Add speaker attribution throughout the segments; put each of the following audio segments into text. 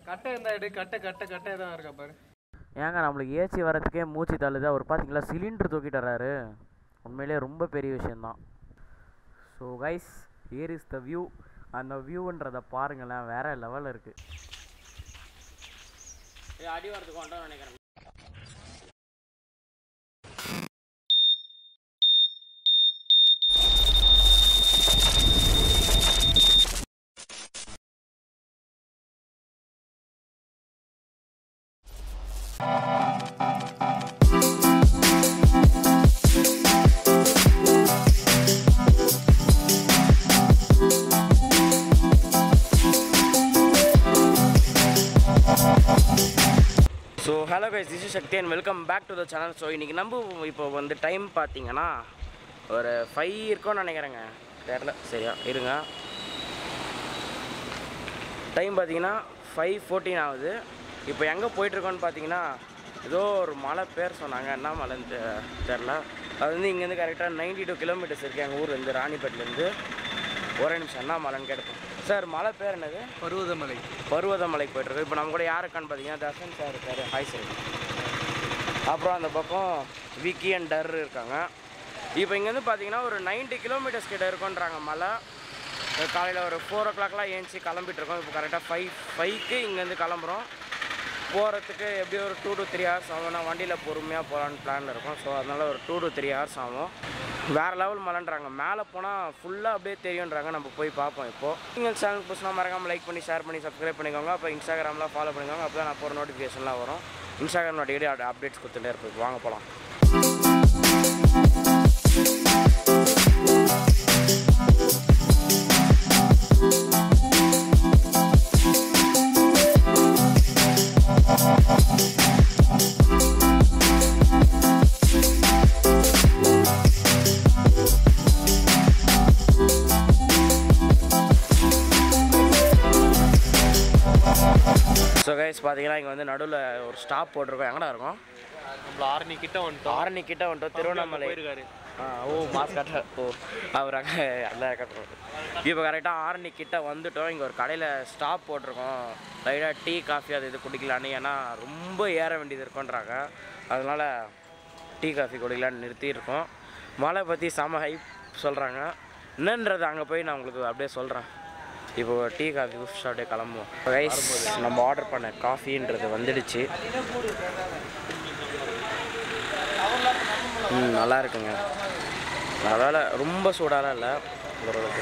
Speaker 1: கட்டை இருந்தா எடு கட்டை கட்டை கட்டை தான் இருக்கா பாரு
Speaker 2: ஏங்க நம்மளுக்கு ஏசி வரதுக்கே மூச்சு தள்ளுது அவர் பார்த்தீங்களா சிலிண்டர் தூக்கிட்டு வர்றாரு உண்மையிலேயே ரொம்ப பெரிய விஷயந்தான் so guys here is the view அந்த வியூன்றதை பாருங்களேன் வேற லெவலில் இருக்குது அடி வரதுக்கு கொண்டோம் நினைக்கிறேன் so hello guys this is Sakthi and welcome back to the channel so இன்றைக்கி நம்ம இப்போ வந்து டைம் பார்த்தீங்கன்னா ஒரு ஃபைவ் இருக்கும்னு நினைக்கிறேங்க தெரில சரியா இருங்க டைம் பார்த்தீங்கன்னா ஃபைவ் ஃபோர்டீன் ஆகுது இப்போ எங்கே போயிட்டுருக்கோன்னு பார்த்தீங்கன்னா ஏதோ ஒரு மலை பேர் சொன்னாங்க என்ன மலைன்னு தெ- தெரில அது வந்து இங்கேருந்து கரெக்டாக 92 டூ கிலோமீட்டர்ஸ் இருக்குது எங்கள் ஊர்லேருந்து ராணிப்பேட்லேருந்து ஒரே நிமிஷம் என்ன மலைன்னு கேட்போம் சார் மலை பேர் என்னது
Speaker 1: பருவதமலை
Speaker 2: பருவதமலைக்கு போயிட்டுருக்கு இப்போ நம்ம கூட யார் இருக்கான்னு பார்த்தீங்கன்னா தர்ஷன் சார் இருக்காரு ஹாய் சார் அப்புறம் அந்த பக்கம் விக்கி அண்ட் டர் இருக்காங்க இப்போ இங்கேருந்து பார்த்தீங்கன்னா ஒரு 90 கிலோமீட்டர்ஸ் கிட்ட இருக்குன்றாங்க மலை காலையில் ஒரு ஃபோர் ஓ கிளாக்லாம் ஏஞ்சி கிளம்பிட்டு இருக்கோம் இப்போ கரெக்டாக ஃபைவ் ஃபைவ்க்கு இங்கேருந்து கிளம்புறோம் போகிறதுக்கு எப்படியும் ஒரு டூ டு த்ரீ ஹவர்ஸ் ஆகும்னா வண்டியில் பொறுமையாக போகலான்னு பிளான் இருக்கும் ஸோ அதனால் ஒரு டூ டு த்ரீ ஹவர்ஸ் ஆகும் வேறு லெவல் மலைன்றாங்க மேலே போனால் ஃபுல்லாக அப்படியே தெரியுன்றாங்க நம்ம போய் பார்ப்போம் இப்போது நீங்கள் சேனல் புதுசுனா மறக்காமல் லைக் பண்ணி ஷேர் பண்ணி சப்ஸ்கிரைப் பண்ணிக்கோங்க அப்போ இன்ஸ்டாகிராமில் ஃபாலோ பண்ணிக்கோங்க அப்போ தான் நான் போகிற நோட்டிஃபிகேஷன்லாம் வரும் இன்ஸ்டாகிராம் அடிக்கடி அப்டேட்ஸ் கொடுத்துட்டே இருப்போம் வாங்க போகலாம் ஸோ கைஸ் பார்த்தீங்கன்னா இங்கே வந்து நடுவில் ஒரு ஸ்டாப் போட்டிருக்கோம் எங்கடா இருக்கும்
Speaker 1: நம்மள ஆரணி கிட்ட வந்துட்டோம்
Speaker 2: ஆரணி கிட்ட வந்துட்டோம் திருவண்ணாமலை
Speaker 1: போயிருக்காரு
Speaker 2: ஆ ஓ மாஸ்க் கட்ட ஓ அவர் அங்கே எல்லாம் கட்டுறோம் இப்போ கரெக்டாக ஆரணி கிட்ட வந்துட்டோம் இங்கே ஒரு கடையில் ஸ்டாப் போட்டிருக்கோம் லைட்டாக டீ காஃபி அது இது குடிக்கலான்னு ஏன்னா ரொம்ப ஏற வேண்டியது இருக்குன்றாங்க அதனால் டீ காஃபி குடிக்கலான்னு நிறுத்தியிருக்கோம் மழை பற்றி செம ஹைப் சொல்கிறாங்க என்னன்றது அங்கே போய் நான் உங்களுக்கு அப்படியே சொல்கிறேன் இப்போ டீ காஃபி குடிச்சு அப்படியே கிளம்புவோம் ரைஸ் நம்ம ஆர்டர் பண்ண காஃபின்றது வந்துடுச்சு ம் நல்லா இருக்குங்க அதனால் ரொம்ப சூடாலாம் இல்லை ஓரளவுக்கு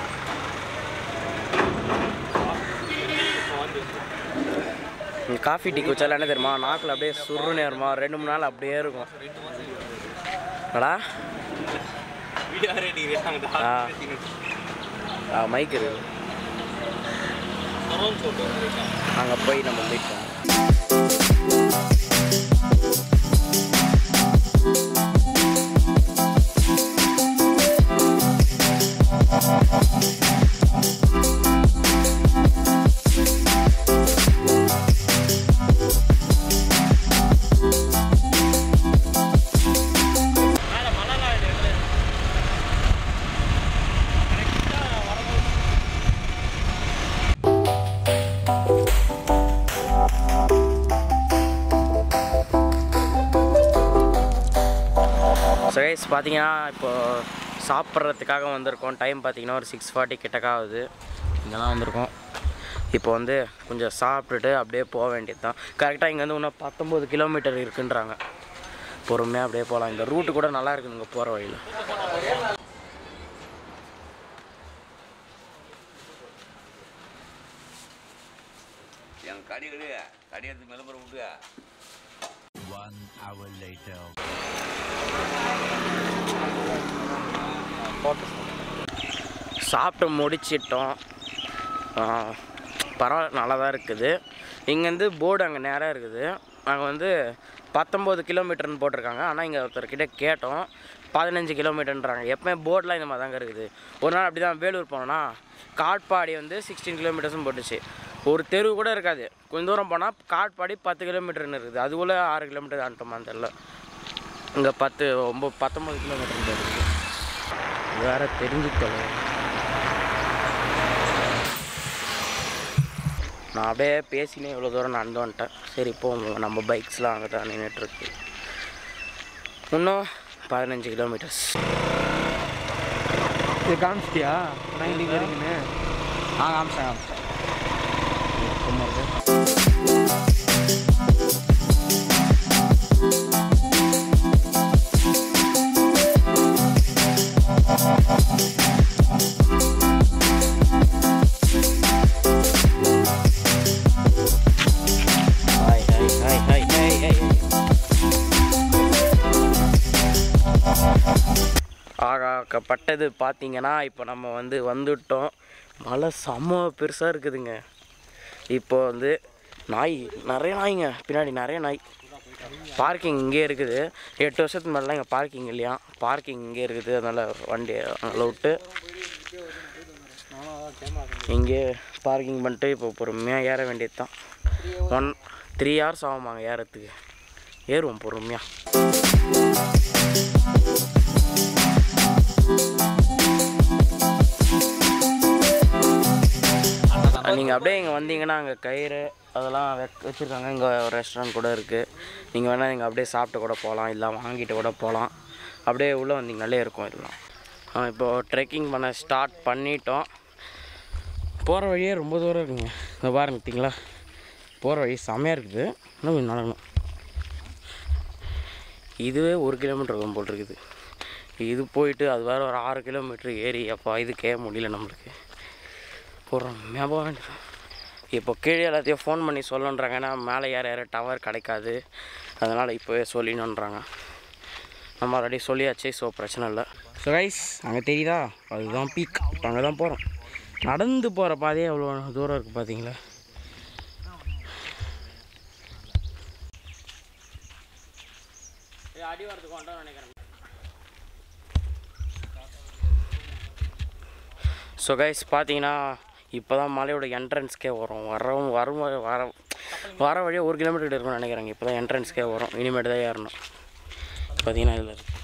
Speaker 2: ம், காஃபி டீ குச்சால என்ன தெரியுமா நாக்கில் அப்படியே சுருன்னு ஏறுமா ரெண்டு மூணு நாள் அப்படியே இருக்கும் அடா ஆ ஆ மைக் இருக்கு அங்கே போய் நம்ம மீட் பண்ணுவோம் ஸோ கைஸ் பார்த்தீங்கன்னா இப்போ சாப்பிட்றதுக்காக வந்திருக்கோம் டைம் பார்த்தீங்கன்னா ஒரு சிக்ஸ் ஃபார்ட்டி கிட்டக்க ஆகுது இங்கெல்லாம் வந்திருக்கோம் இப்போ வந்து கொஞ்சம் சாப்பிட்டுட்டு அப்படியே போக வேண்டியது தான் கரெக்டாக இங்கேருந்து இன்னும் பத்தொம்போது கிலோமீட்டர் இருக்குன்றாங்க பொறுமையாக அப்படியே போகலாம் இந்த ரூட்டு கூட நல்லா இருக்குதுங்க போகிற வழியில்
Speaker 3: என் கடி கடி கடி எடுத்து விளம்பரம் விட்டு
Speaker 4: One hour later.
Speaker 2: சாப்பிட்டு முடிச்சிட்டோம் ஆ, பரவாயில்ல நல்லா தான் இருக்குது இங்கேருந்து போர்டு அங்கே நேராக இருக்குது அங்கே வந்து பத்தொம்போது கிலோமீட்டர்னு போட்டிருக்காங்க ஆனால் இங்கே ஒருத்தர்கிட்ட கேட்டோம் பதினஞ்சு கிலோமீட்டர்ன்றாங்க எப்பவுமே போர்டெலாம் இந்த மாதிரி தாங்க இருக்குது ஒரு நாள் அப்படி தான் வேலூர் போனோன்னா காட்பாடி வந்து சிக்ஸ்டீன் கிலோமீட்டர்ஸும் போட்டுச்சு ஒரு தெரு கூட இருக்காது கொஞ்சம் தூரம் போனால் காட்பாடி பத்து கிலோமீட்டர்னு இருக்குது அதுக்குள்ளே ஆறு கிலோமீட்டர் தாண்டோமான்னு தெரில இங்கே பத்து ஒம்பது பத்தொம்பது கிலோமீட்டர் இருக்குது வேற தெரிஞ்சு தொலை நான் அப்படியே பேசினே இவ்வளோ தூரம் நடந்து வந்துட்டேன் சரி இப்போ நம்ம பைக்ஸ்லாம் அங்கே தான் நின்றுட்டுருக்கு இன்னும் பதினஞ்சு கிலோமீட்டர்ஸ்
Speaker 1: இது காமிச்சிட்டியா நைன்டி இருக்குன்னு
Speaker 2: ஆ காமிச்சேன் காமிச்சேன் hi hi hi hi hi hi ஆகாக்கப்பட்டது பார்த்தீங்கன்னா இப்போ நம்ம வந்து வந்துட்டோம் மழை செம்ம பெருசாக இருக்குதுங்க இப்போ வந்து நாய் நிறைய நாய்ங்க பின்னாடி நிறைய நாய் பார்க்கிங் இங்கே இருக்குது எட்டு வருஷத்துக்கு மேலாம் இங்கே பார்க்கிங் இல்லையா பார்க்கிங் இங்கே இருக்குது அதனால் வண்டி அங்கே விட்டு இங்கே பார்க்கிங் பண்ணிட்டு இப்போ பொறுமையாக ஏற வேண்டியது தான் ஒன் த்ரீ ஹவர்ஸ் ஆகுமாங்க ஏறத்துக்கு ஏறுவோம் பொறுமையாக நீங்கள் அப்படியே இங்கே வந்தீங்கன்னா அங்கே கயிறு அதெல்லாம் வெக் வச்சுருக்காங்க இங்கே ஒரு ரெஸ்டாரண்ட் கூட இருக்குது நீங்கள் வேணால் இங்கே அப்படியே சாப்பிட்டு கூட போகலாம் இல்லை வாங்கிட்டு கூட போகலாம் அப்படியே உள்ளே வந்தீங்கனாலே இருக்கும் இதெல்லாம் ஆ இப்போது ட்ரெக்கிங் பண்ண ஸ்டார்ட் பண்ணிட்டோம் போகிற வழியே ரொம்ப தூரம் இருக்குங்க இந்த பாருங்க பார்த்தீங்களா போகிற வழி செம்மையாக இருக்குது இன்னும் கொஞ்சம் நடக்கணும் இதுவே ஒரு கிலோமீட்டர் இருக்கும் போல் இருக்குது இது போயிட்டு அது வேறு ஒரு ஆறு கிலோமீட்டர் ஏறி அப்போ இதுக்கே முடியல நம்மளுக்கு போடுறோம் ஞாபகம் வேண்டியது இப்போ கீழே எல்லாத்தையும் ஃபோன் பண்ணி சொல்லணுன்றாங்க ஏன்னா மேலே ஏற ஏற டவர் கிடைக்காது அதனால் இப்போவே சொல்லிடணுன்றாங்க நம்ம ஆல்ரெடி சொல்லியாச்சு ஸோ பிரச்சனை இல்லை ஸோ ரைஸ் அங்கே தெரியுதா அதுதான் பீக் இப்போ அங்கே தான் போகிறோம் நடந்து போகிற பாதையே எவ்வளோ தூரம் இருக்குது பார்த்தீங்களா அடி வரதுக்கு கொண்டோம் நினைக்கிறேன் ஸோ கைஸ் பார்த்தீங்கன்னா இப்போ தான் மலையோட என்ட்ரன்ஸ்க்கே வரும் வரும் வரும் வ- வர வர வழியே ஒரு கிலோமீட்டர் இருக்கும்னு நினைக்கிறேங்க இப்போ தான் என்ட்ரன்ஸ்க்கே வரும் இனிமேட்டு தான் ஏறணும் பார்த்தீங்கன்னா இதில் இருக்கு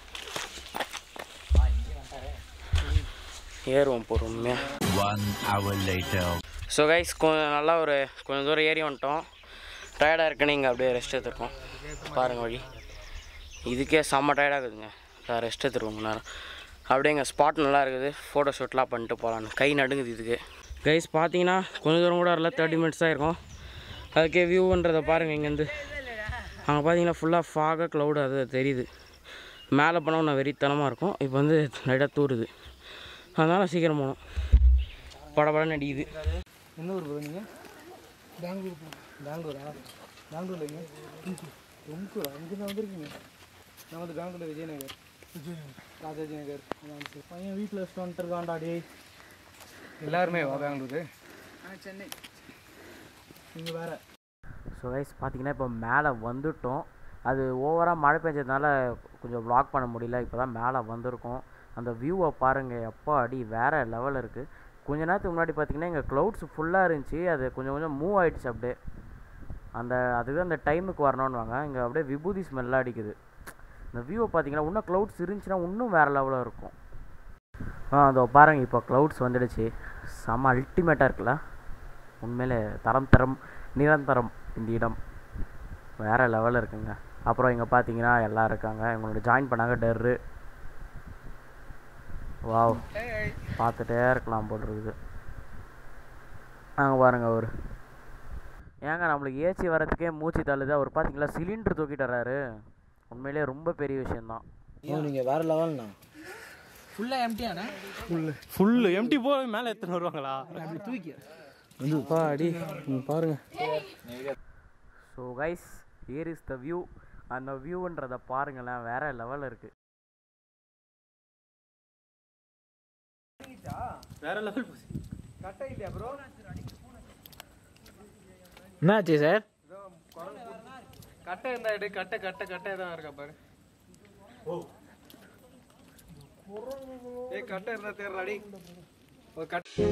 Speaker 2: ஏறுவோம் பொறுமையாக
Speaker 4: One hour later.
Speaker 2: So guys கொஞ்சம் நல்லா ஒரு கொஞ்சம் தூரம் ஏறி வந்துட்டோம் டயர்டாக இருக்குன்னு இங்கே அப்படியே ரெஸ்ட் எடுத்துருக்கோம் பாருங்கள் வழி இதுக்கே செம்ம டயர்டாகுதுங்க ரெஸ்ட் எடுத்துருவோம் கொஞ்ச நேரம் அப்படியே எங்கள் ஸ்பாட் நல்லா இருக்குது ஃபோட்டோ ஷூட்லாம் பண்ணிட்டு போகலான்னு கை நடுங்குது இதுக்கு கைஸ் பார்த்தீங்கன்னா கொஞ்சம் தூரம் கூட வரல தேர்ட்டி மினிட்ஸ் தான் இருக்கும் அதுக்கே வியூன்றதை பாருங்கள் இங்கேருந்து அங்கே பார்த்தீங்கன்னா ஃபுல்லாக ஃபாக க்ளவுடு அது தெரியுது மேலே போனால் இன்னும் வெறித்தனமாக இருக்கும் இப்போ வந்து லைட்டாக தூருது அதனால் சீக்கிரம் போகணும் படபடன்னு அடிக்குது
Speaker 1: எந்த ஊர் போகிறீங்க பெங்களூர் பெங்களூரா பெங்களூர்ல எங்க தும்கூரா இங்கே தான் வந்திருக்கீங்க நான் வந்து பெங்களூர் விஜயநகர் விஜயநகர் ராஜாஜி நகர் அதான் சரி. பையன் வீட்டில் வச்சுட்டு வந்துட்டுருக்கான்டா டே எல்லாருமே வா பெங்களூரு சென்னை நீங்கள் வேற
Speaker 2: ஸோ கைஸ் பார்த்தீங்கன்னா இப்போ மேலே வந்துட்டோம் அது ஓவராக மழை பெஞ்சதுனால கொஞ்சம் vlog பண்ண முடியல இப்போ தான் மேலே வந்திருக்கோம் அந்த வியூவை பாருங்கள் எப்போ அடி வேறு லெவல் இருக்குது கொஞ்ச நேரத்துக்கு முன்னாடி பார்த்தீங்கன்னா இங்கே க்ளவுட்ஸ் ஃபுல்லாக இருந்துச்சு அது கொஞ்சம் கொஞ்சம் மூவ் ஆயிடுச்சு அப்படியே அந்த அதுக்கு அந்த டைமுக்கு வரணும்னு வாங்க இங்கே அப்படியே விபூதி ஸ்மெல்லாம் அடிக்குது இந்த வியூவை பார்த்தீங்கன்னா இன்னும் க்ளவுட்ஸ் இருந்துச்சுன்னா இன்னும் வேறு லெவலில் இருக்கும் ஆ அதோ பாருங்கள் இப்போ க்ளவுட்ஸ் வந்துடுச்சு செம்ம அல்டிமேட்டாக இருக்குல்ல உண்மையிலே தரம் தரம் நிரந்தரம் இந்த இடம் வேறு லெவலில் இருக்குங்க அப்புறம் இங்கே பார்த்தீங்கன்னா எல்லாம் இருக்காங்க இவங்களோட ஜாயின் பண்ணாங்க டெர்ரு வாவ் பார்த்துட்டே இருக்கலாம் போல் இருக்குது அங்கே பாருங்க அவர் ஏங்க நம்மளுக்கு ஏசி வரதுக்கே மூச்சு தள்ளுது அவர் பார்த்தீங்களா சிலிண்டர் தூக்கிட்டு வர்றாரு உண்மையிலேயே ரொம்ப பெரிய விஷயந்தான்
Speaker 1: நீங்கள் வேற லெவல்ண்ணா ஃபுல்லாக எம்டியாண்ணா ஃபுல்லு ஃபுல்லு எம்டி போய் மேலே எத்தனை வருவாங்களா அப்படி தூக்கி வந்து பாடி பாருங்க
Speaker 2: so guys here is the view அந்த வியூன்றதை பாருங்களேன் வேற லெவலில் இருக்குது
Speaker 1: வேற லெவல் கட்டை இல்லையா ப்ரோ
Speaker 5: என்னாச்சு சார்
Speaker 1: கட்டை இருந்தா எடு கட்டை கட்டை கட்டை தான் இருக்கா பாரு ஏ கட்டை இருந்தா தேர்றாடி ஒரு கட்டை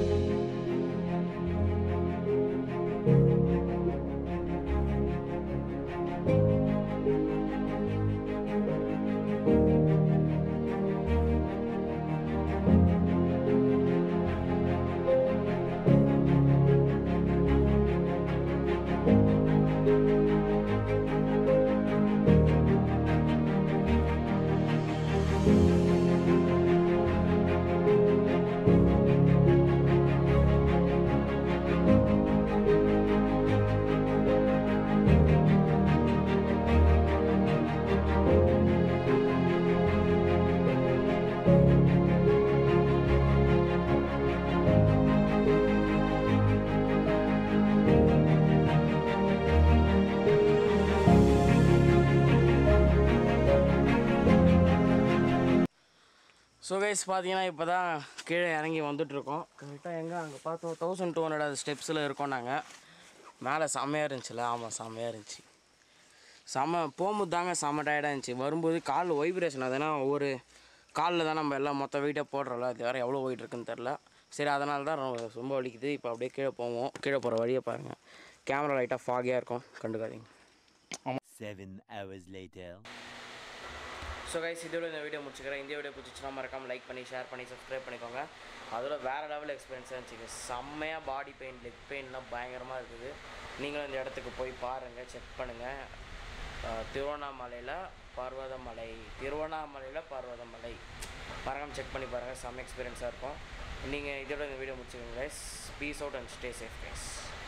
Speaker 2: ஸோ கைஸ் பார்த்தீங்கன்னா இப்போ தான் கீழே இறங்கி வந்துட்ருக்கோம் கரெக்டாக எங்கே அங்கே பார்த்தோம் தௌசண்ட் டூ ஹண்ட்ரட் ஸ்டெப்ஸில் இருக்கோம் நாங்கள் மேலே செம்மையாக இருந்துச்சுல ஆமாம் செம்மையாக இருந்துச்சு செம்ம போகும்போது தாங்க செம்ம டயர்டாக இருந்துச்சு வரும்போது கால் வைப்ரேஷன் அது ஏன்னா ஒவ்வொரு காலில் தான் நம்ம எல்லாம் மொத்த வெயிட்டை போடுறோம்ல அது வேறு எவ்வளோ வெயிட் இருக்குன்னு தெரில சரி அதனால தான் ரொம்ப- ரொம்ப வலிக்குது இப்போ அப்படியே கீழே போவோம் கீழே போகிற வழியை பாருங்கள் கேமரா லைட்டாக ஃபாகியாக இருக்கும் கண்டுக்காதீங்க
Speaker 4: Seven hours later.
Speaker 2: So guys இதோட இந்த வீடியோ முடிச்சுக்கிறேன் இந்த வீடியோ பிடிச்சிச்சுன்னா மறக்காம லைக் பண்ணி ஷேர் பண்ணி சப்ஸ்கிரைப் பண்ணிக்கோங்க அதோட வேறு லெவல் எக்ஸ்பீரியன்ஸாக இருந்துச்சுங்க செம்மையாக பாடி பெயின் லெக் பெயின்லாம் பயங்கரமாக இருக்குது நீங்களும் இந்த இடத்துக்கு போய் பாருங்கள் செக் பண்ணுங்கள் திருவண்ணாமலையில் பர்வதமலை திருவண்ணாமலையில் பர்வதமலை மறக்காம செக் பண்ணி பாருங்கள் செம்ம எக்ஸ்பீரியன்ஸாக இருக்கும் நீங்கள் இதோட இந்த வீடியோ முடிச்சுக்கோங்க guys peace out and stay safe guys